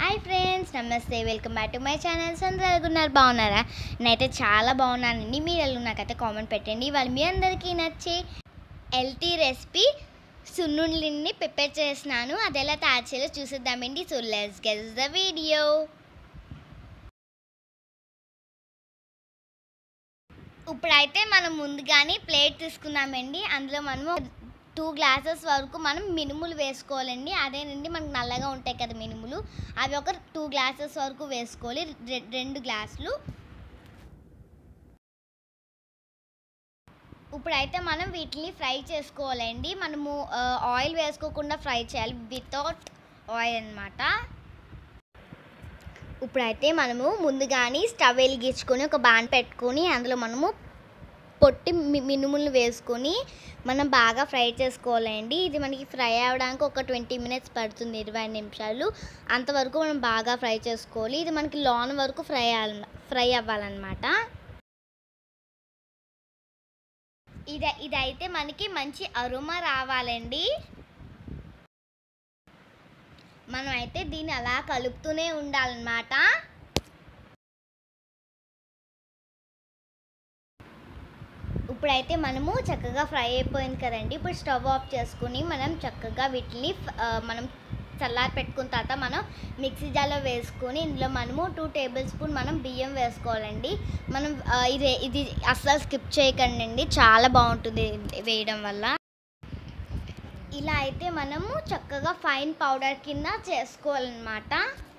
hi friends నమస్తే welcome back to my channels అందరూ ఎలాగున్నారు బాగున్నారా నేనైతే చాలా బాగున్నానండి మీరు ఎలా నాకైతే కామెంట్ పెట్టండి వాళ్ళు మీ అందరికీ నచ్చే ఎల్టీ రెసిపీ సున్నుండిని ప్రిపేర్ చేస్తున్నాను అది ఎలా తయారు చేయాలో చూసేద్దామండి so let's guess the video ఇప్పుడైతే మనం ముందుగానే ప్లేట్ తీసుకున్నామండి అందులో మనము టూ గ్లాసెస్ వరకు మనం మినుములు వేసుకోవాలండి అదేనండి మనకు నల్లగా ఉంటాయి కదా మినుములు అవి ఒక టూ గ్లాసెస్ వరకు వేసుకోవాలి రె- రెండు గ్లాసులు ఇప్పుడైతే మనం వీటిని ఫ్రై చేసుకోవాలండి మనము ఆ, ఆయిల్ వేసుకోకుండా ఫ్రై చేయాలి వితౌట్ ఆయిల్ అన్నమాట ఇప్పుడైతే మనము ముందుగానే స్టవ్ వెలిగించుకొని ఒక బాన్ పెట్టుకొని అందులో మనము పొట్టి మి- మినుములు వేసుకొని మనం బాగా ఫ్రై చేసుకోవాలండి ఇది మనకి ఫ్రై అవ్వడానికి ఒక ట్వంటీ మినిట్స్ పడుతుంది ఇరవై నిమిషాలు అంతవరకు మనం బాగా ఫ్రై చేసుకోవాలి ఇది మనకి లోన్ వరకు ఫ్రై అవ్వాలి ఫ్రై అవ్వాలన్నమాట ఇది ఇదైతే మనకి మంచి అరుమ రావాలండి మనం అయితే దీన్ని అలా కలుపుతూనే ఉండాలన్నమాట ఇప్పుడైతే మనము చక్కగా ఫ్రై అయిపోయింది కదండి ఇప్పుడు స్టవ్ ఆఫ్ చేసుకుని మనం చక్కగా వీటిని ఆ, మనం చల్లారి పెట్టుకున్న తర్వాత మనం మిక్సీ జార్లో వేసుకొని ఇందులో మనము టూ టేబుల్ స్పూన్ మనం బియ్యం వేసుకోవాలండి మనం ఆ, ఇది ఇది అస్సలు స్కిప్ చేయకండి అండి చాలా బాగుంటుంది వేయడం వల్ల ఇలా అయితే మనము చక్కగా ఫైన్ పౌడర్ కింద చేసుకోవాలన్నమాట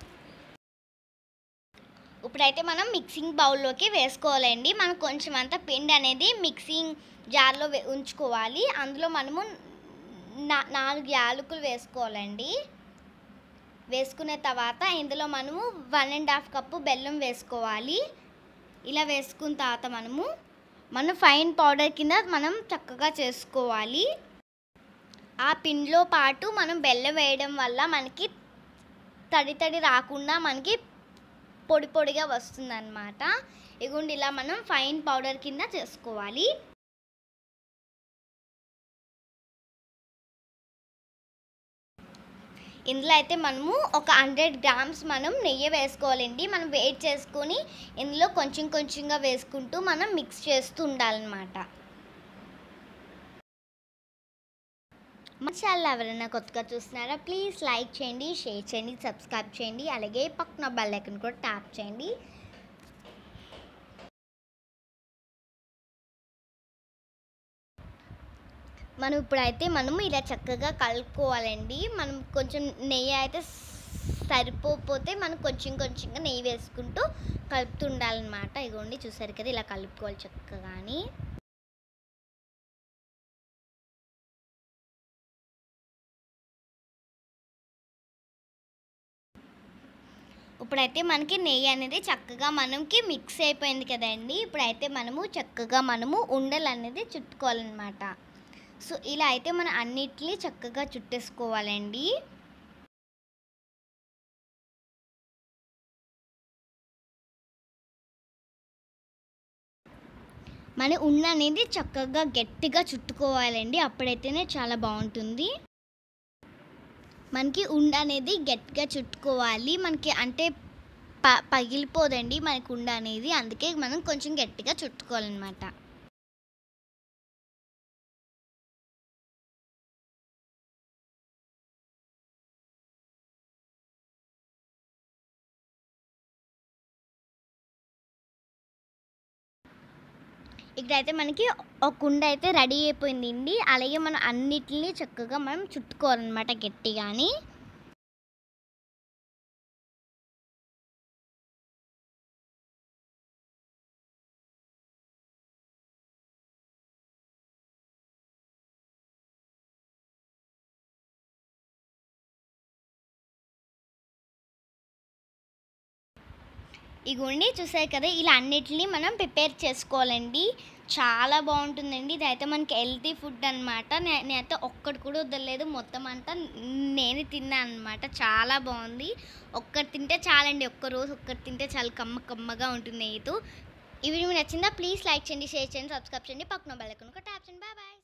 ఇప్పుడైతే మనం మిక్సింగ్ బౌల్లోకి వేసుకోవాలండి మనం కొంచెం అంత పిండి అనేది మిక్సింగ్ జార్లో వే- ఉంచుకోవాలి అందులో మనము నా- నాలుగు యాలకులు వేసుకోవాలండి వేసుకున్న తర్వాత ఇందులో మనము వన్ అండ్ హాఫ్ కప్పు బెల్లం వేసుకోవాలి ఇలా వేసుకున్న తర్వాత మనము మనం ఫైన్ పౌడర్ కింద మనం చక్కగా చేసుకోవాలి ఆ పిండిలో పాటు మనం బెల్లం వేయడం వల్ల మనకి తడి తడి రాకుండా మనకి పొడి పొడిగా వస్తుంది అనమాట ఇగుండి ఇలా మనం ఫైన్ పౌడర్ కింద చేసుకోవాలి ఇందులో అయితే మనము ఒక హండ్రెడ్ గ్రామ్స్ మనం నెయ్యి వేసుకోవాలండి మనం వెయిట్ చేసుకొని ఇందులో కొంచెం కొంచెంగా వేసుకుంటూ మనం మిక్స్ చేస్తూ ఉండాలన్నమాట మా ఛానల్ ఎవరైనా కొత్తగా చూస్తున్నారా ప్లీజ్ లైక్ చేయండి షేర్ చేయండి సబ్స్క్రైబ్ చేయండి అలాగే పక్కన బెల్ ఐకన్ కూడా ట్యాప్ చేయండి మనం ఇప్పుడైతే మనము ఇలా చక్కగా కలుపుకోవాలండి మనం కొంచెం నెయ్యి అయితే సరిపోతే మనం కొంచెం కొంచెంగా నెయ్యి వేసుకుంటూ కలుపుతూ ఉండాలన్నమాట ఇగోండి చూసారు కదా ఇలా కలుపుకోవాలి చక్కగాని ఇప్పుడైతే మనకి నెయ్యి అనేది చక్కగా మనకి మిక్స్ అయిపోయింది కదండి ఇప్పుడైతే మనము చక్కగా మనము ఉండలు అనేది చుట్టుకోవాలన్నమాట సో ఇలా అయితే మనం అన్నిటిని చక్కగా చుట్టేసుకోవాలండి మన ఉండ అనేది చక్కగా గట్టిగా చుట్టుకోవాలండి అప్పుడైతేనే చాలా బాగుంటుంది మనకి ఉండ అనేది గట్టిగా చుట్టుకోవాలి మనకి అంటే ప పగిలిపోదండి మనకి ఉండ అనేది అందుకే మనం కొంచెం గట్టిగా చుట్టుకోవాలన్నమాట ఇక్కడైతే మనకి ఒక కుండ అయితే రెడీ అయిపోయిందండి అలాగే మనం అన్నిటిని చక్కగా మనం చుట్టుకోవాలన్నమాట గట్టిగాని ఇగోండి చూసారు కదా ఇలా అన్నిటిని మనం ప్రిపేర్ చేసుకోవాలండి చాలా బాగుంటుందండి ఇదైతే మనకి హెల్తీ ఫుడ్ అనమాట నేనైతే ఒక్కటి కూడా వదలలేదు మొత్తం అంతా నేను తిన్నాను అనమాట చాలా బాగుంది ఒక్కటి తింటే చాలండి ఒక్క రోజు ఒక్కటి తింటే చాలా కమ్మ కమ్మగా ఉంటుంది నెయ్యితో ఈ వీడియో మీకు నచ్చిందా ప్లీజ్ లైక్ చేయండి షేర్ చేయండి సబ్స్క్రైబ్ చేయండి పక్కన బెల్ ఐకాన్ కూడా ట్యాప్ చేయండి బాయ్ బాయ్